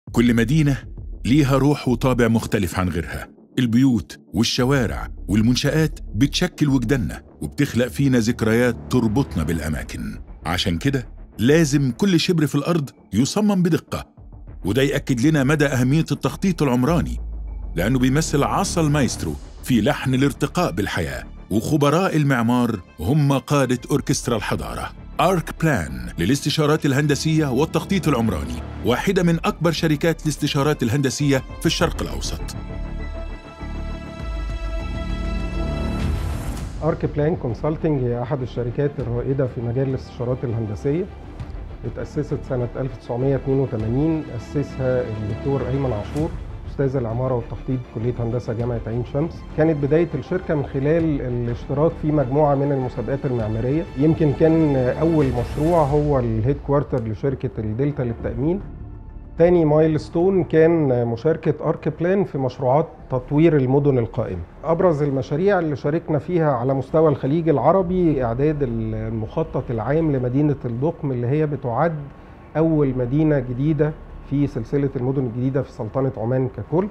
كل مدينة ليها روح وطابع مختلف عن غيرها البيوت والشوارع والمنشآت بتشكل وجداننا وبتخلق فينا ذكريات تربطنا بالأماكن عشان كده لازم كل شبر في الأرض يصمم بدقة وده يأكد لنا مدى أهمية التخطيط العمراني لأنه بيمثل عصا المايسترو في لحن الارتقاء بالحياة وخبراء المعمار هم قادة أوركسترا الحضارة آرك بلان للاستشارات الهندسية والتخطيط العمراني واحدة من أكبر شركات الاستشارات الهندسية في الشرق الأوسط ارك بلان كونسلتنج هي احد الشركات الرائده في مجال الاستشارات الهندسيه اتاسست سنه 1982 اسسها الدكتور ايمن عاشور استاذ العماره والتخطيط كليه هندسه جامعه عين شمس كانت بدايه الشركه من خلال الاشتراك في مجموعه من المسابقات المعماريه يمكن كان اول مشروع هو الهيد كوارتر لشركه الدلتا للتامين تاني مايلستون كان مشاركة أرك بلان في مشروعات تطوير المدن القائمة أبرز المشاريع اللي شاركنا فيها على مستوى الخليج العربي إعداد المخطط العام لمدينة الدقم اللي هي بتعد أول مدينة جديدة في سلسلة المدن الجديدة في سلطنة عمان ككل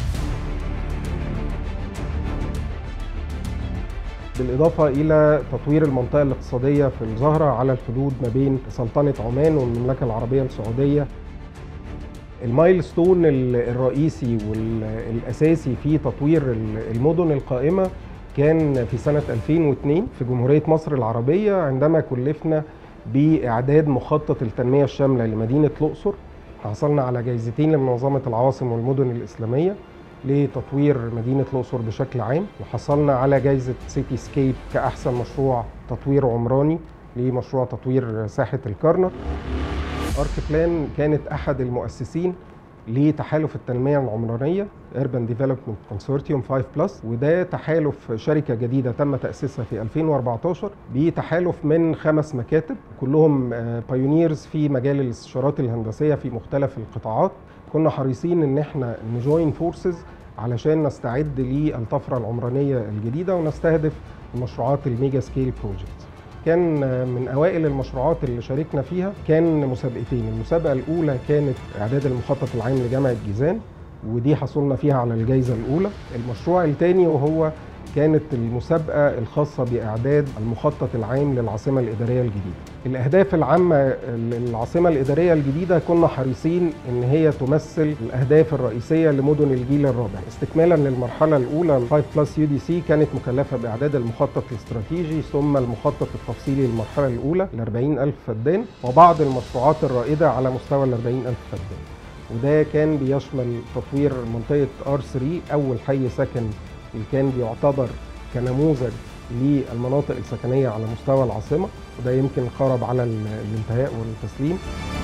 بالإضافة إلى تطوير المنطقة الاقتصادية في الزهرة على الحدود ما بين سلطنة عمان والمملكة العربية السعودية المايلستون الرئيسي والاساسي في تطوير المدن القائمه كان في سنه 2002 في جمهوريه مصر العربيه عندما كلفنا باعداد مخطط التنميه الشامله لمدينه الاقصر حصلنا على جائزتين لمنظمه العواصم والمدن الاسلاميه لتطوير مدينه الاقصر بشكل عام وحصلنا على جائزه سيتي سكيب كاحسن مشروع تطوير عمراني لمشروع تطوير ساحه الكرنك ارك بلان كانت احد المؤسسين لتحالف التنميه العمرانيه Urban Development Consortium 5 بلس وده تحالف شركه جديده تم تاسيسها في 2014 بتحالف من خمس مكاتب كلهم بايونيرز في مجال الاستشارات الهندسيه في مختلف القطاعات كنا حريصين ان احنا نجوين فورسز علشان نستعد للطفره العمرانيه الجديده ونستهدف مشروعات الميجا سكيل بروجكت كان من اوائل المشروعات اللي شاركنا فيها كان مسابقتين المسابقه الاولى كانت اعداد المخطط العام لجامعه جيزان ودي حصلنا فيها على الجائزه الاولى المشروع الثاني وهو كانت المسابقه الخاصه باعداد المخطط العام للعاصمه الاداريه الجديده الاهداف العامه للعاصمه الاداريه الجديده كنا حريصين ان هي تمثل الاهداف الرئيسيه لمدن الجيل الرابع استكمالا للمرحله الاولى 5 بلس يو دي سي كانت مكلفه باعداد المخطط الاستراتيجي ثم المخطط التفصيلي للمرحله الاولى ل 40000 فدان وبعض المشروعات الرائده على مستوى ال 40000 فدان وده كان بيشمل تطوير منطقه ار 3 اول حي سكن اللي كان بيعتبر كنموذج للمناطق السكنيه على مستوى العاصمه وده يمكن خرب على الانتهاء والتسليم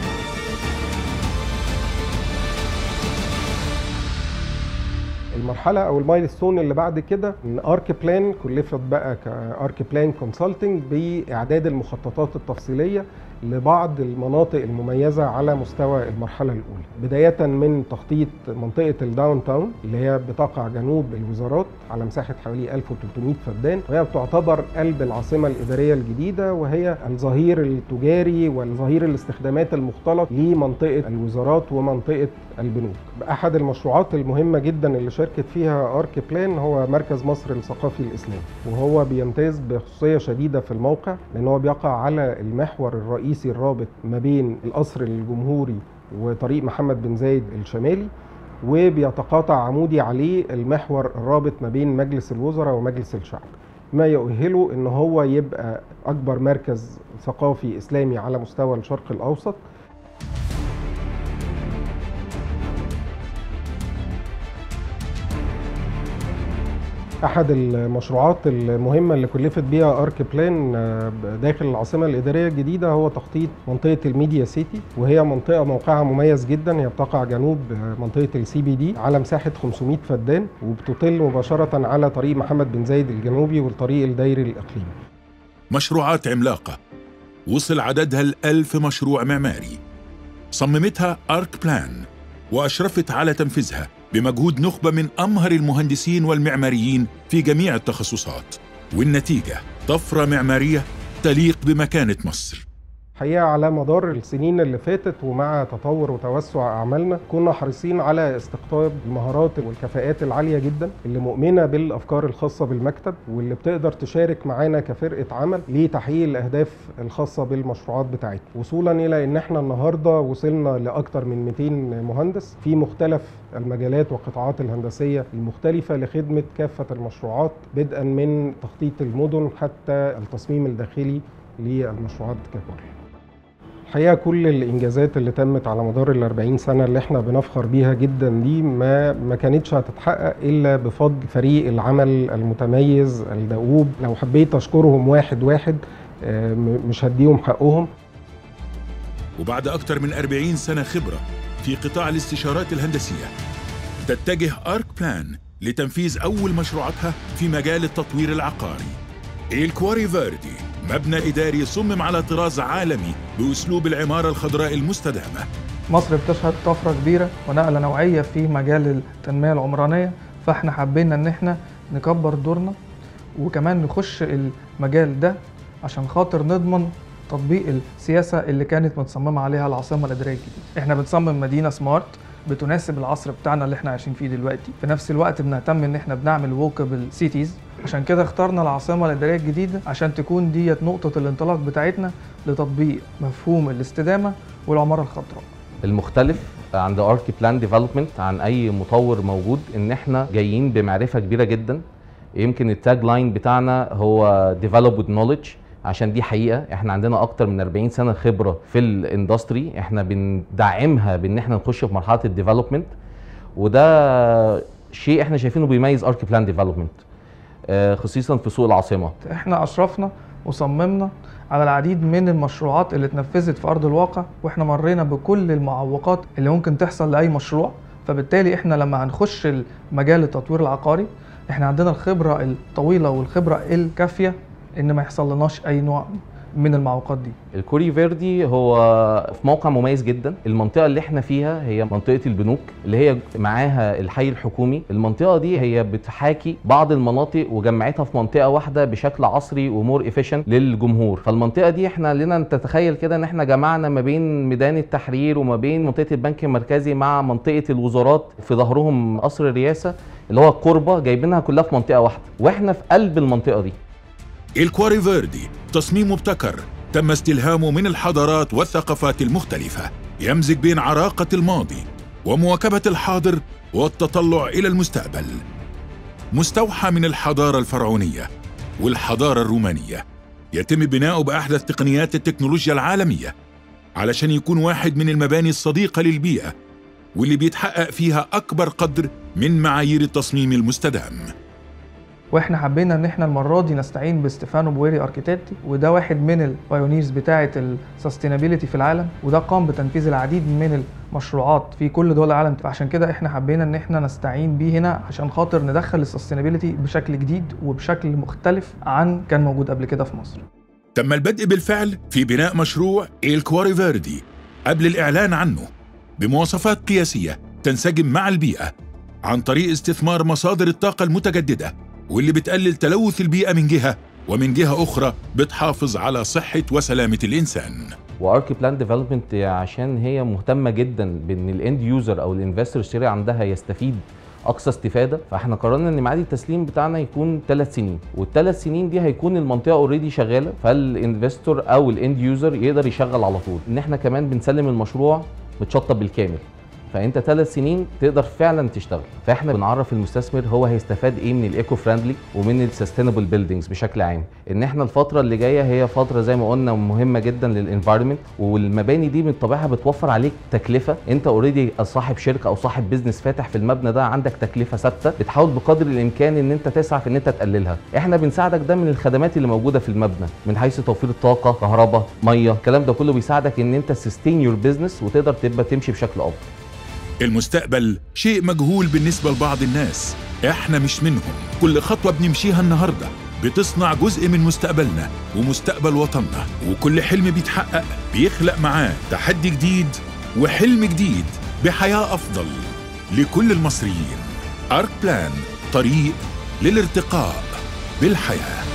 المرحله او المايلستون اللي بعد كده ان ارك بلان كلفت بقى كارك بلان كونسلتنج باعداد المخططات التفصيليه لبعض المناطق المميزه على مستوى المرحله الاولى بدايه من تخطيط منطقه الداون تاون اللي هي بتقع جنوب الوزارات على مساحه حوالي 1300 فدان وهي بتعتبر قلب العاصمه الاداريه الجديده وهي الظهير التجاري والظهير الاستخدامات المختلط لمنطقه الوزارات ومنطقه البنوك احد المشروعات المهمه جدا اللي شاركت فيها ارك بلان هو مركز مصر الثقافي الاسلامي وهو بيمتاز بخصوصيه شديده في الموقع لان هو بيقع على المحور الرئيسي الرابط ما بين القصر الجمهوري وطريق محمد بن زايد الشمالي وبيتقاطع عمودي عليه المحور الرابط ما بين مجلس الوزراء ومجلس الشعب ما يؤهله ان هو يبقى اكبر مركز ثقافي اسلامي على مستوى الشرق الاوسط احد المشروعات المهمه اللي كلفت بيها ارك بلان داخل العاصمه الاداريه الجديده هو تخطيط منطقه الميديا سيتي وهي منطقه موقعها مميز جدا هي بتقع جنوب منطقه السي بي دي على مساحه 500 فدان وبتطل مباشره على طريق محمد بن زايد الجنوبي والطريق الدائري الاقليمي مشروعات عملاقه وصل عددها الألف مشروع معماري صممتها أرك بلان وأشرفت على تنفيذها بمجهود نخبة من أمهر المهندسين والمعماريين في جميع التخصصات والنتيجة طفرة معمارية تليق بمكانة مصر الحقيقه على مدار السنين اللي فاتت ومع تطور وتوسع اعمالنا كنا حريصين على استقطاب المهارات والكفاءات العاليه جدا اللي مؤمنه بالافكار الخاصه بالمكتب واللي بتقدر تشارك معانا كفرقه عمل لتحقيق الاهداف الخاصه بالمشروعات بتاعتنا وصولا الى ان احنا النهارده وصلنا لاكثر من 200 مهندس في مختلف المجالات والقطاعات الهندسيه المختلفه لخدمه كافه المشروعات بدءا من تخطيط المدن حتى التصميم الداخلي للمشروعات ككل الحقيقه كل الانجازات اللي تمت على مدار ال 40 سنه اللي احنا بنفخر بيها جدا دي ما ما كانتش هتتحقق الا بفضل فريق العمل المتميز الدؤوب لو حبيت اشكرهم واحد واحد مش هديهم حقهم وبعد أكثر من 40 سنة خبرة في قطاع الاستشارات الهندسية تتجه أرك بلان لتنفيذ أول مشروعاتها في مجال التطوير العقاري الكواري فيردي مبنى إداري صمم على طراز عالمي بأسلوب العمارة الخضراء المستدامة مصر بتشهد طفرة كبيرة ونقلة نوعية في مجال التنمية العمرانية فاحنا حبينا ان احنا نكبر دورنا وكمان نخش المجال ده عشان خاطر نضمن تطبيق السياسة اللي كانت متصممة عليها العاصمة الإدارية الجديدة احنا بنصمم مدينة سمارت بتناسب العصر بتاعنا اللي احنا عايشين فيه دلوقتي في نفس الوقت بنهتم ان احنا بنعمل ووكابل سيتيز عشان كده اخترنا العاصمة الإدارية الجديدة عشان تكون ديت نقطة الانطلاق بتاعتنا لتطبيق مفهوم الاستدامة والعمارة الخضراء المختلف عند ارك بلان ديفلوبمنت عن اي مطور موجود ان احنا جايين بمعرفه كبيره جدا يمكن التاج لاين بتاعنا هو ديفلوب with knowledge عشان دي حقيقه احنا عندنا اكتر من 40 سنه خبره في الاندستري احنا بندعمها بان احنا نخش في مرحله الديفلوبمنت وده شيء احنا شايفينه بيميز ارك بلان ديفلوبمنت خصيصا في سوق العاصمه احنا اشرفنا وصممنا على العديد من المشروعات اللي اتنفذت في ارض الواقع واحنا مرينا بكل المعوقات اللي ممكن تحصل لاي مشروع فبالتالي احنا لما هنخش مجال التطوير العقاري احنا عندنا الخبره الطويله والخبره الكافيه ان ما يحصل لناش اي نوع من المعوقات دي الكوري فيردي هو في موقع مميز جدا المنطقه اللي احنا فيها هي منطقه البنوك اللي هي معاها الحي الحكومي المنطقه دي هي بتحاكي بعض المناطق وجمعتها في منطقه واحده بشكل عصري ومور افيشنت للجمهور فالمنطقه دي احنا لنا تتخيل كده ان احنا جمعنا ما بين ميدان التحرير وما بين منطقه البنك المركزي مع منطقه الوزارات في ظهرهم قصر الرئاسه اللي هو القربه جايبينها كلها في منطقه واحده واحنا في قلب المنطقه دي الكواري فيردي تصميم مبتكر تم استلهامه من الحضارات والثقافات المختلفة يمزج بين عراقة الماضي ومواكبة الحاضر والتطلع إلى المستقبل مستوحى من الحضارة الفرعونية والحضارة الرومانية يتم بناؤه بأحدث تقنيات التكنولوجيا العالمية علشان يكون واحد من المباني الصديقة للبيئة واللي بيتحقق فيها أكبر قدر من معايير التصميم المستدام واحنا حبينا ان احنا المره دي نستعين بستيفانو بويري اركيتكتي وده واحد من البايونيرز بتاعه السستينابيلتي في العالم وده قام بتنفيذ العديد من المشروعات في كل دول العالم فعشان كده احنا حبينا ان احنا نستعين بيه هنا عشان خاطر ندخل السستينابيلتي بشكل جديد وبشكل مختلف عن كان موجود قبل كده في مصر تم البدء بالفعل في بناء مشروع الكواري فيردي قبل الإعلان عنه بمواصفات قياسية تنسجم مع البيئة عن طريق استثمار مصادر الطاقة المتجددة واللي بتقلل تلوث البيئة من جهة ومن جهة أخرى بتحافظ على صحة وسلامة الإنسان وارك بلان ديفلوبمنت عشان هي مهتمه جدا بان الاند يوزر او الانفستور الشرير عندها يستفيد اقصى استفاده فاحنا قررنا ان ميعاد التسليم بتاعنا يكون ثلاث سنين والثلاث سنين دي هيكون المنطقه اوريدي شغاله فالانفستور او الاند يوزر يقدر يشغل على طول ان احنا كمان بنسلم المشروع متشطب بالكامل فانت ثلاث سنين تقدر فعلا تشتغل فاحنا بنعرف المستثمر هو هيستفاد ايه من الايكو فريندلي ومن السستينبل بيلدينجز بشكل عام ان احنا الفتره اللي جايه هي فتره زي ما قلنا مهمه جدا للانفايرمنت والمباني دي من طبيعها بتوفر عليك تكلفه انت اوريدي صاحب شركه او صاحب بيزنس فاتح في المبنى ده عندك تكلفه ثابته بتحاول بقدر الامكان ان انت تسعى في ان انت تقللها احنا بنساعدك ده من الخدمات اللي موجوده في المبنى من حيث توفير الطاقه كهرباء ميه الكلام ده كله بيساعدك ان انت سستين يور بيزنس وتقدر تبقى تمشي بشكل افضل المستقبل شيء مجهول بالنسبة لبعض الناس احنا مش منهم كل خطوة بنمشيها النهاردة بتصنع جزء من مستقبلنا ومستقبل وطننا وكل حلم بيتحقق بيخلق معاه تحدي جديد وحلم جديد بحياة أفضل لكل المصريين أرك بلان طريق للارتقاء بالحياه